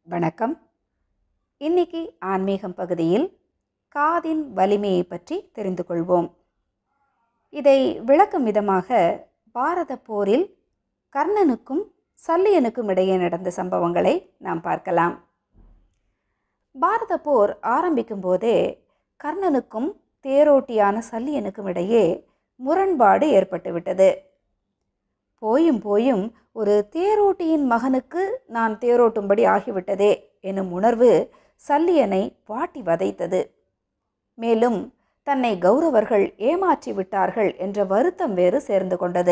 வணக்கம் இன்னைக்கு ஆன்மீகம் பகுதியில் காதின் வலிமையை பற்றி தெரிந்து கொள்வோம் இதை விளக்கும் விதமாக பாரத போரில் கர்ணனுக்கும் சல்லியனுக்கும் இடையே நடந்த சம்பவங்களை நாம் பார்க்கலாம் பாரத போர் ஆரம்பிக்கும் போதே கர்ணனுக்கும் தேரோட்டியான சல்லியனுக்கும் இடையே முரண்பாடு ஏற்பட்டுவிட்டது போயும் போயும் ஒரு தேரோட்டியின் மகனுக்கு நான் தேரோட்டும்படி ஆகிவிட்டதே எனும் உணர்வு சல்லியனை வாட்டி வதைத்தது மேலும் தன்னை கௌரவர்கள் ஏமாற்றி விட்டார்கள் என்ற வருத்தம் வேறு சேர்ந்து கொண்டது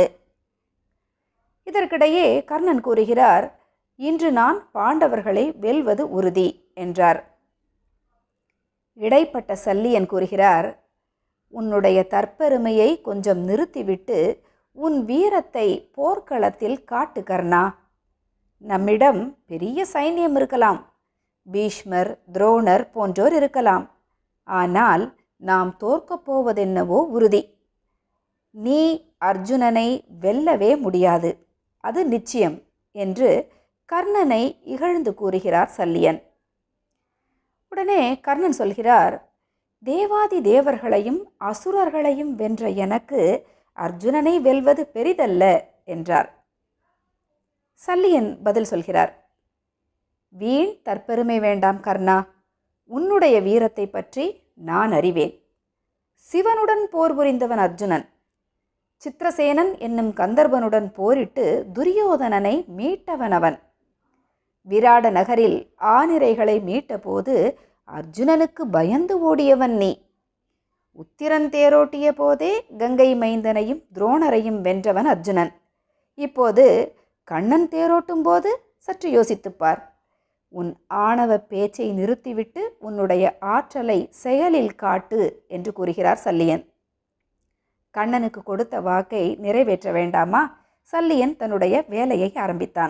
இதற்கிடையே கர்ணன் கூறுகிறார் இன்று நான் பாண்டவர்களை வெல்வது உறுதி என்றார் இடைப்பட்ட சல்லியன் கூறுகிறார் உன்னுடைய தற்பெருமையை கொஞ்சம் நிறுத்திவிட்டு உன் வீரத்தை போர்க்களத்தில் காட்டு கர்ணா நம்மிடம் பெரிய சைன்யம் இருக்கலாம் பீஷ்மர் துரோணர் போன்றோர் இருக்கலாம் ஆனால் நாம் தோற்கப் போவதென்னவோ உறுதி நீ அர்ஜுனனை வெல்லவே முடியாது அது நிச்சயம் என்று கர்ணனை இகழ்ந்து கூறுகிறார் சல்லியன் உடனே கர்ணன் சொல்கிறார் தேவாதி தேவர்களையும் அசுரர்களையும் வென்ற எனக்கு அர்ஜுனனை வெல்வது பெரிதல்ல என்றார் சல்லியன் பதில் சொல்கிறார் வீண் தற்பெருமை வேண்டாம் கர்ணா உன்னுடைய வீரத்தை பற்றி நான் அறிவேன் சிவனுடன் போர் புரிந்தவன் அர்ஜுனன் சித்திரசேனன் என்னும் கந்தர்வனுடன் போரிட்டு துரியோதனனை மீட்டவன் அவன் விராட நகரில் ஆனிரைகளை மீட்டபோது அர்ஜுனனுக்கு பயந்து ஓடியவன் நீ உத்திரன் தேரோட்டிய போதே கங்கை மைந்தனையும் துரோணரையும் வென்றவன் அர்ஜுனன் இப்போது கண்ணன் தேரோட்டும் போது சற்று யோசித்துப்பார் உன் ஆணவ பேச்சை நிறுத்திவிட்டு உன்னுடைய ஆற்றலை செயலில் காட்டு என்று கூறுகிறார் சல்லியன் கண்ணனுக்கு கொடுத்த வாக்கை நிறைவேற்ற வேண்டாமா சல்லியன் தன்னுடைய வேலையை ஆரம்பித்தான்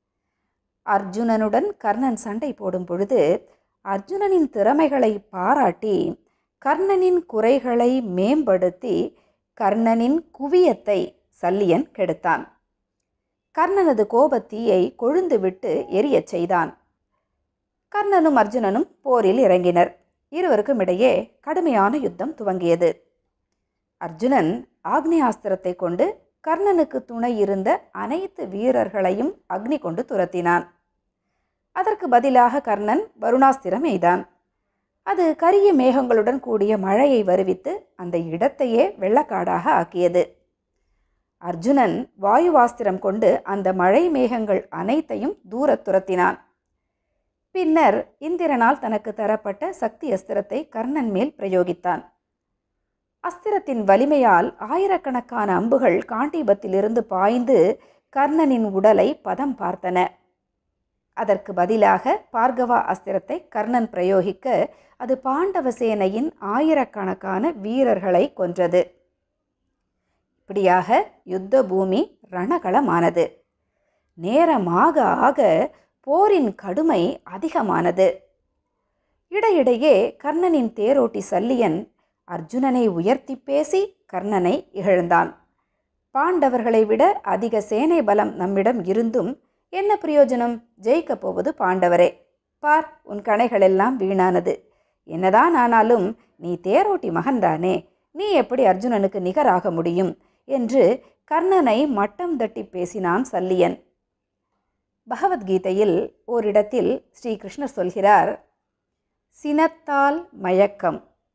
அர்ஜுனனுடன் கர்ணன் சண்டை போடும் பொழுது அர்ஜுனனின் திறமைகளை பாராட்டி கர்ணனின் குறைகளை மேம்படுத்தி கர்ணனின் குவியத்தை சல்லியன் கெடுத்தான் கர்ணனது கோபத்தீயை கொழுந்துவிட்டு எரியச் செய்தான் கர்ணனும் அர்ஜுனனும் போரில் இறங்கினர் இருவருக்கும் இடையே கடுமையான யுத்தம் துவங்கியது அர்ஜுனன் ஆக்னியாஸ்திரத்தை கொண்டு கர்ணனுக்கு துணை இருந்த அனைத்து வீரர்களையும் அக்னி கொண்டு துரத்தினான் அதற்கு பதிலாக கர்ணன் வருணாஸ்திரம் எய்தான் அது கரிய மேகங்களுடன் கூடிய மழையை வருவித்து அந்த இடத்தையே வெள்ளக்காடாக ஆக்கியது அர்ஜுனன் வாயுவாஸ்திரம் கொண்டு அந்த மழை மேகங்கள் அனைத்தையும் தூரத் துரத்தினான் பின்னர் இந்திரனால் தனக்கு தரப்பட்ட சக்தி அஸ்திரத்தை கர்ணன் மேல் பிரயோகித்தான் அஸ்திரத்தின் வலிமையால் ஆயிரக்கணக்கான அம்புகள் காண்டீபத்திலிருந்து பாய்ந்து கர்ணனின் உடலை பதம் பார்த்தன அதற்கு பதிலாக பார்கவா அஸ்திரத்தை கர்ணன் பிரயோகிக்க அது பாண்டவ சேனையின் ஆயிரக்கணக்கான வீரர்களை கொன்றது இப்படியாக யுத்த பூமி ரணகளமானது நேரமாக ஆக போரின் கடுமை அதிகமானது இடையிடையே கர்ணனின் தேரோட்டி சல்லியன் அர்ஜுனனை உயர்த்தி பேசி கர்ணனை இகழ்ந்தான் பாண்டவர்களை விட அதிக சேனை பலம் நம்மிடம் இருந்தும் என்ன பிரயோஜனம் ஜெயிக்கப் போவது பாண்டவரே பார் உன் கணைகளெல்லாம் வீணானது என்னதான் ஆனாலும் நீ தேரோட்டி மகன்தானே நீ எப்படி அர்ஜுனனுக்கு நிகராக முடியும் என்று கர்ணனை மட்டம் தட்டி பேசினான் சல்லியன் பகவத்கீதையில் ஓரிடத்தில் ஸ்ரீகிருஷ்ணர் சொல்கிறார் சினத்தால் மயக்கம்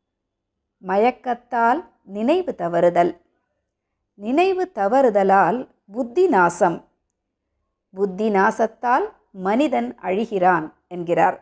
மயக்கத்தால் நினைவு தவறுதல் நினைவு தவறுதலால் புத்தி நாசம் புத்தி நாசத்தால் மனிதன் அழிகிறான் என்கிறார்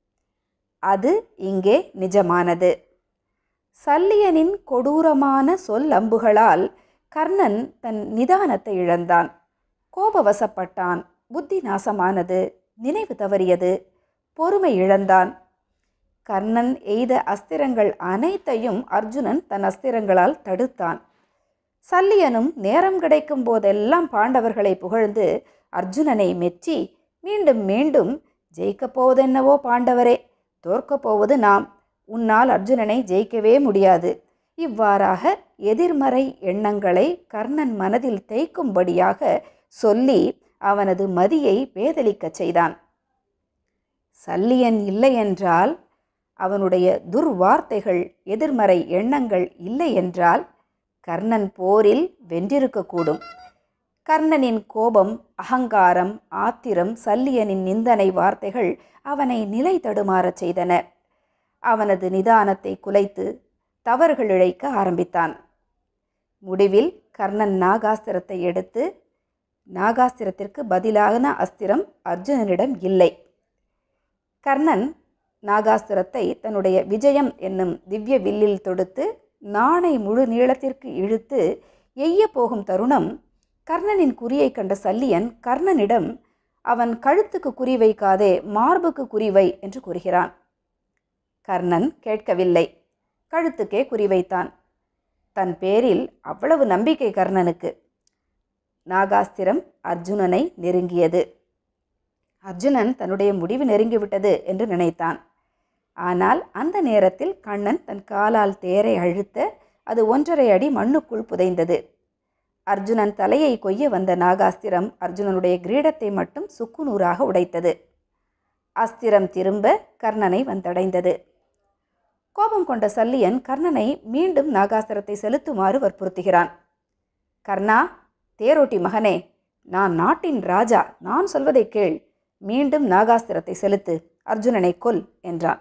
அது இங்கே நிஜமானது சல்லியனின் கொடூரமான சொல் அம்புகளால் கர்ணன் தன் நிதானத்தை இழந்தான் கோபவசப்பட்டான் புத்தி நாசமானது நினைவு தவறியது பொறுமை இழந்தான் கர்ணன் எய்த அஸ்திரங்கள் அனைத்தையும் அர்ஜுனன் தன் அஸ்திரங்களால் தடுத்தான் சல்லியனும் நேரம் கிடைக்கும் போதெல்லாம் பாண்டவர்களை புகழ்ந்து அர்ஜுனனை மெச்சி மீண்டும் மீண்டும் ஜெயிக்கப் போவதென்னவோ பாண்டவரே தோற்கப் போவது நாம் உன்னால் அர்ஜுனனை ஜெயிக்கவே முடியாது இவ்வாறாக எதிர்மறை எண்ணங்களை கர்ணன் மனதில் தேய்க்கும்படியாக சொல்லி அவனது மதியை பேதலிக்கச் செய்தான் சல்லியன் இல்லை என்றால் அவனுடைய துர்வார்த்தைகள் எதிர்மறை எண்ணங்கள் இல்லை என்றால் கர்ணன் போரில் வென்றிருக்கக்கூடும் கர்ணனின் கோபம் அகங்காரம் ஆத்திரம் சல்லியனின் நிந்தனை வார்த்தைகள் அவனை நிலை தடுமாறச் செய்தன அவனது நிதானத்தை குலைத்து தவறுகள் இழைக்க ஆரம்பித்தான் முடிவில் கர்ணன் நாகாஸ்திரத்தை எடுத்து நாகாஸ்திரத்திற்கு பதிலான அஸ்திரம் அர்ஜுனனிடம் இல்லை கர்ணன் நாகாஸ்திரத்தை தன்னுடைய விஜயம் என்னும் திவ்ய வில்லில் தொடுத்து நாணை முழு நீளத்திற்கு இழுத்து எய்ய போகும் தருணம் கர்ணனின் குறியை கண்ட சல்லியன் கர்ணனிடம் அவன் கழுத்துக்கு குறி வைக்காதே மார்புக்கு குறிவை என்று கூறுகிறான் கர்ணன் கேட்கவில்லை கழுத்துக்கே குறிவைத்தான் தன் பேரில் அவ்வளவு நம்பிக்கை கர்ணனுக்கு நாகாஸ்திரம் அர்ஜுனனை நெருங்கியது அர்ஜுனன் தன்னுடைய முடிவு நெருங்கிவிட்டது என்று நினைத்தான் ஆனால் அந்த நேரத்தில் கண்ணன் தன் காலால் தேரை அழுத்த அது ஒன்றரை அடி மண்ணுக்குள் புதைந்தது அர்ஜுனன் தலையை கொய்ய வந்த நாகாஸ்திரம் அர்ஜுனனுடைய கிரீடத்தை மட்டும் சுக்குநூறாக உடைத்தது அஸ்திரம் திரும்ப கர்ணனை வந்தடைந்தது கோபம் கொண்ட சல்லியன் கர்ணனை மீண்டும் நாகாஸ்திரத்தை செலுத்துமாறு வற்புறுத்துகிறான் கர்ணா தேரோட்டி மகனே நான் நாட்டின் ராஜா நான் சொல்வதை கேள் மீண்டும் நாகாஸ்திரத்தை செலுத்து அர்ஜுனனை கொல் என்றான்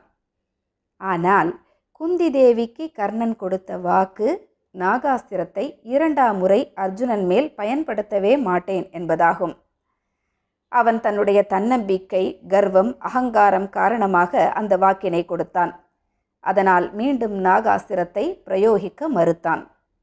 ஆனால் குந்தி தேவிக்கு கர்ணன் கொடுத்த வாக்கு நாகாஸ்திரத்தை இரண்டாம் முறை அர்ஜுனன் மேல் பயன்படுத்தவே மாட்டேன் என்பதாகும் அவன் தன்னுடைய தன்னம்பிக்கை கர்வம் அகங்காரம் காரணமாக அந்த வாக்கினை கொடுத்தான் அதனால் மீண்டும் நாகாஸ்திரத்தை பிரயோகிக்க மறுத்தான்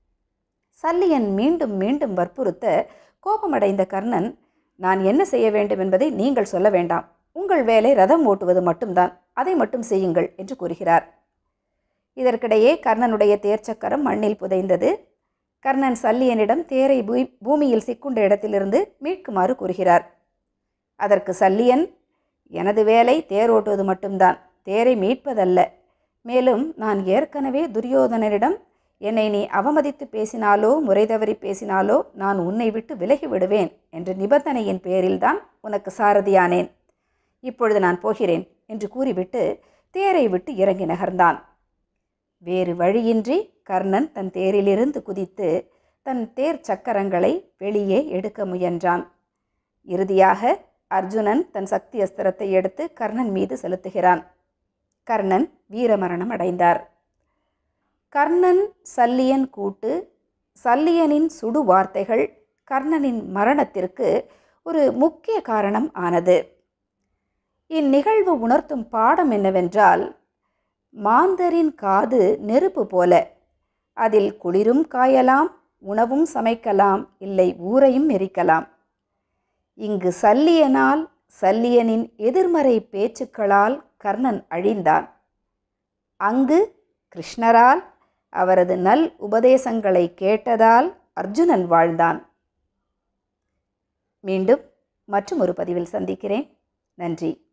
சல்லியன் மீண்டும் மீண்டும் வற்புறுத்த கோபமடைந்த கர்ணன் நான் என்ன செய்ய வேண்டும் என்பதை நீங்கள் சொல்ல வேண்டாம் உங்கள் வேலை ரதம் ஓட்டுவது மட்டும்தான் அதை மட்டும் செய்யுங்கள் என்று கூறுகிறார் இதற்கிடையே கர்ணனுடைய தேர்ச்சக்கரம் மண்ணில் புதைந்தது கர்ணன் சல்லியனிடம் தேரை பூ பூமியில் சிக்குண்ட இடத்திலிருந்து மீட்குமாறு கூறுகிறார் அதற்கு சல்லியன் எனது வேலை தேர் ஓட்டுவது மட்டும்தான் தேரை மீட்பதல்ல மேலும் நான் ஏற்கனவே துரியோதனரிடம் என்னை நீ அவமதித்து பேசினாலோ முறை தவறி பேசினாலோ நான் உன்னை விட்டு விலகி விடுவேன் என்ற நிபந்தனையின் பேரில்தான் உனக்கு சாரதியானேன் இப்பொழுது நான் போகிறேன் என்று கூறிவிட்டு தேரை விட்டு இறங்கி நகர்ந்தான் வேறு வழியின்றி கர்ணன் தன் தேரிலிருந்து குதித்து தன் தேர் சக்கரங்களை வெளியே எடுக்க முயன்றான் இறுதியாக அர்ஜுனன் தன் சக்தி அஸ்திரத்தை எடுத்து கர்ணன் மீது செலுத்துகிறான் கர்ணன் வீரமரணம் அடைந்தார் கர்ணன் சல்லியன் கூட்டு சல்லியனின் சுடு வார்த்தைகள் கர்ணனின் மரணத்திற்கு ஒரு முக்கிய காரணம் ஆனது இந்நிகழ்வு உணர்த்தும் பாடம் என்னவென்றால் மாந்தரின் காது நெருப்பு போல அதில் குளிரும் காயலாம் உணவும் சமைக்கலாம் இல்லை ஊரையும் எரிக்கலாம் இங்கு சல்லியனால் சல்லியனின் எதிர்மறை பேச்சுக்களால் கர்ணன் அழிந்தான் அங்கு கிருஷ்ணரால் அவரது நல் உபதேசங்களை கேட்டதால் அர்ஜுனன் வாழ்ந்தான் மீண்டும் மற்றும் ஒரு பதிவில் சந்திக்கிறேன் நன்றி